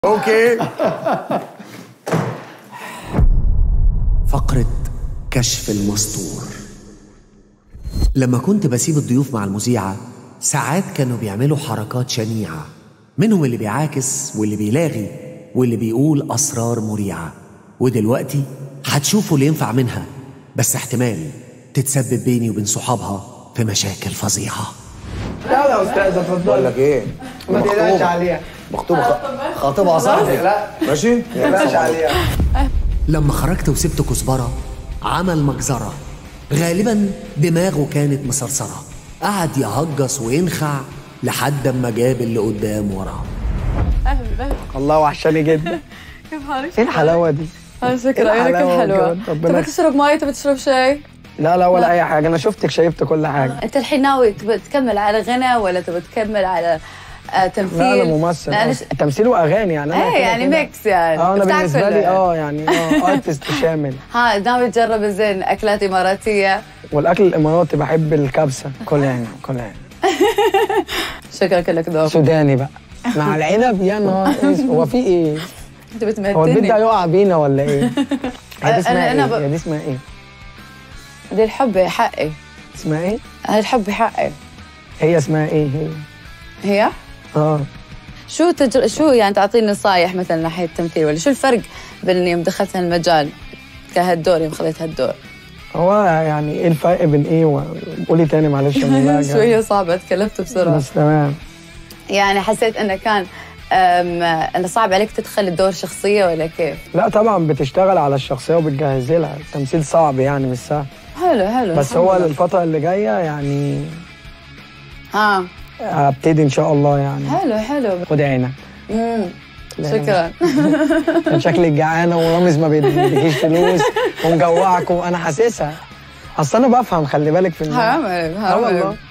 اوكي فقرة كشف المستور لما كنت بسيب الضيوف مع المذيعة ساعات كانوا بيعملوا حركات شنيعة منهم اللي بيعاكس واللي بيلاغي واللي بيقول أسرار مريعة ودلوقتي هتشوفوا اللي ينفع منها بس احتمال تتسبب بيني وبين صحابها في مشاكل فظيعة لا يا استاذه بقول اتفضلي لك ايه ما تقلقش عليها مخطوبة خ- خاطبها صاحبي لا ماشي ما تقلقش عليها لما خرجت وسبت كزبرة عمل مجزرة غالبا دماغه كانت مسرسرة قعد يهجص وينخع لحد اما جاب اللي قدام وراه اهلا الله وحشاني جدا كيف حالك؟ ايه الحلاوه دي على فكرة إيه عيونك الحلاوة حلوة بجد؟ ربنا تبي يخ- تشرب مي تبي تشرب شاي؟ لا لا ولا اي حاجه انا شفتك شايفت كل حاجه انت الحين ناوي تبي تكمل على غنى ولا تبي تكمل على آه، تمثيل؟ لا انا ممثل لا آه. أنا ش... تمثيل واغاني يعني انا ايه كده يعني كده. ميكس يعني اه انا بتاع بالنسبه لي كله. اه يعني اه ارتست شامل ها ناوي تجرب زين اكلات اماراتية؟ والاكل الاماراتي بحب الكبسه كل يعني كل يعني شكلك لك ذوق سوداني بقى مع العنب يا نهار إيه؟ هو في ايه انت هو البيت ده بتمهدني هيقع بينا ولا ايه هي دي اسمها أنا- أنا ب- ايه هي دي اسمها ايه دي الحب حقي اسمها ايه هذا الحب حقي هي اسمها ايه هي هي؟ اه شو تجر... شو يعني تعطيني نصايح مثلا ناحية التمثيل ولا شو الفرق بين يوم دخلت هالمجال كهالدور يوم خذيت هالدور؟ هو يعني ايه الفرق بين ايه و- قولي تاني معلش أنا لا جا- شوية صعبة تكلمت بسرعة بس تمام يعني حسيت انه كان أم، انه صعب عليك تدخل الدور شخصية ولا كيف؟ لا طبعا بتشتغل على الشخصيه وبتجهزي لها التمثيل صعب يعني مش سهل حلو حلو بس الحمد هو لله. الفتره اللي جايه يعني اه هبتدي ان شاء الله يعني حلو حلو خد عينك مم. لا، شكرا كان شكلك جعانه ورامز ما بيديكيش فلوس ومجوعك وانا حاسسها اصل انا بفهم خلي بالك في الناس حرام عليك اه حرام عليك والله